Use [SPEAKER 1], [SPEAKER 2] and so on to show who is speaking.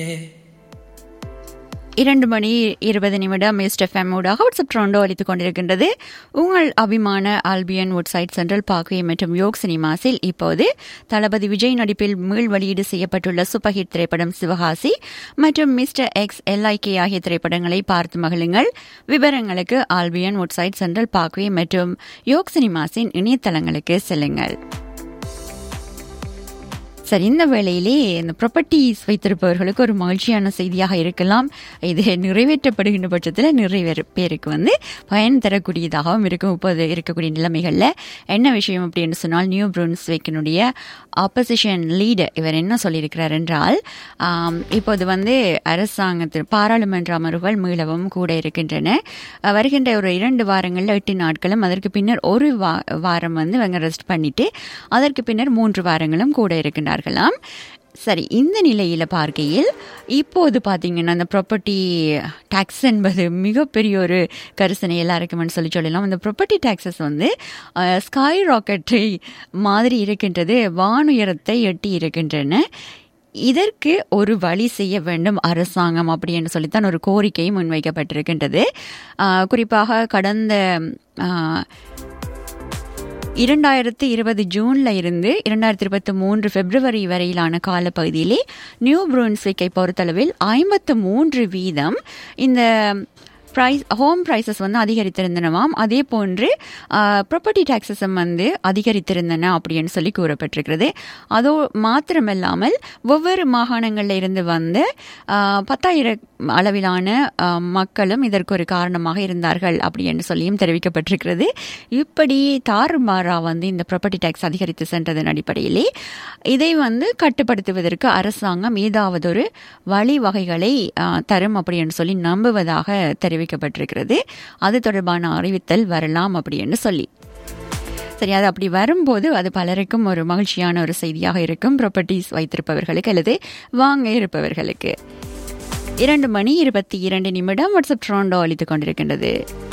[SPEAKER 1] இரண்டு மணி இருபது நிமிடம் மிஸ்ட் எஃப்எம் ஊடாக வாட்ஸ்அப் ட்ரோண்டோ அளித்துக் கொண்டிருக்கின்றது உங்கள் அபிமான ஆல்பியன் வுட்சைட் சென்ட்ரல் பார்க்வே மற்றும் யோக் சினிமாஸில் இப்போது தளபதி விஜய் நடிப்பில் மீள் வெளியீடு செய்யப்பட்டுள்ள சூப்பர் ஹிட் திரைப்படம் சிவகாசி மற்றும் மிஸ்டர் எக்ஸ் எல்ஐகே ஆகிய திரைப்படங்களை பார்த்து மகிழுங்கள் விவரங்களுக்கு ஆல்பியன் வுட்சைட் சென்ட்ரல் பார்க்வே மற்றும் யோக் சினிமாஸின் இணையதளங்களுக்கு செல்லுங்கள் சரி இந்த வேளையிலே இந்த ப்ராப்பர்ட்டிஸ் வைத்திருப்பவர்களுக்கு ஒரு மகிழ்ச்சியான செய்தியாக இருக்கலாம் இது நிறைவேற்றப்படுகின்ற பட்சத்தில் நிறைய பேருக்கு வந்து பயன் தரக்கூடியதாகவும் இருக்கும் இப்போது இருக்கக்கூடிய நிலைமைகளில் என்ன விஷயம் அப்படின்னு சொன்னால் நியூ புருன்ஸ்விக்கினுடைய ஆப்போசிஷன் லீடர் இவர் என்ன சொல்லியிருக்கிறார் என்றால் இப்போது வந்து அரசாங்கத்தில் பாராளுமன்ற அமர்வுகள் மீளவும் கூட இருக்கின்றன வருகின்ற ஒரு இரண்டு வாரங்களில் எட்டு நாட்களும் அதற்கு பின்னர் ஒரு வாரம் வந்து இவங்க ரெஸ்ட் பண்ணிட்டு அதற்கு பின்னர் மூன்று வாரங்களும் கூட இருக்கின்றார் பார்க்கலாம் சரி இந்த நிலையில் பார்க்கையில் இப்போது பார்த்தீங்கன்னா அந்த ப்ராப்பர்ட்டி டேக்ஸ் என்பது மிகப்பெரிய ஒரு கரிசனை எல்லாருக்குமென்னு சொல்லி சொல்லலாம் அந்த ப்ராப்பர்ட்டி டேக்ஸஸ் வந்து ஸ்கை ராக்கெட்டை மாதிரி இருக்கின்றது வானுயரத்தை எட்டி இருக்கின்றன இதற்கு ஒரு வழி செய்ய வேண்டும் அரசாங்கம் அப்படின்னு சொல்லித்தான் ஒரு கோரிக்கை முன்வைக்கப்பட்டிருக்கின்றது குறிப்பாக கடந்த இரண்டாயிரத்தி இருபது ஜூன்ல இருந்து இரண்டாயிரத்தி இருபத்தி மூன்று பிப்ரவரி வரையிலான காலப்பகுதியிலே நியூ புருன்ஸ்விக்கை பொறுத்தளவில் ஐம்பத்து மூன்று வீதம் இந்த ப்ரைஸ் ஹோம் ப்ரைஸஸ் வந்து அதிகரித்திருந்தனவாம் அதே போன்று ப்ராப்பர்ட்டி டாக்ஸஸும் வந்து அதிகரித்திருந்தன அப்படின்னு சொல்லி கூறப்பட்டிருக்கிறது அதோ மாத்திரமல்லாமல் ஒவ்வொரு மாகாணங்களில் இருந்து வந்த பத்தாயிரம் அளவிலான மக்களும் இதற்கு ஒரு காரணமாக இருந்தார்கள் அப்படின்னு சொல்லியும் தெரிவிக்கப்பட்டிருக்கிறது இப்படி தாறுமாறா வந்து இந்த ப்ராப்பர்ட்டி டேக்ஸ் அதிகரித்து சென்றதன் அடிப்படையிலே இதை வந்து கட்டுப்படுத்துவதற்கு அரசாங்கம் ஏதாவது ஒரு வழிவகைகளை தரும் அப்படின்னு சொல்லி நம்புவதாக தெரிவித்தார் தெரிவிக்கப்பட்டிருக்கிறது அது தொடர்பான அறிவித்தல் வரலாம் அப்படின்னு சொல்லி சரி அது அப்படி வரும்போது அது பலருக்கும் ஒரு மகிழ்ச்சியான ஒரு செய்தியாக இருக்கும் ப்ராப்பர்ட்டிஸ் வைத்திருப்பவர்களுக்கு அல்லது வாங்க இருப்பவர்களுக்கு இரண்டு மணி இருபத்தி இரண்டு நிமிடம் வாட்ஸ்அப் ட்ரோண்டோ அளித்துக் கொண்டிருக்கின்றது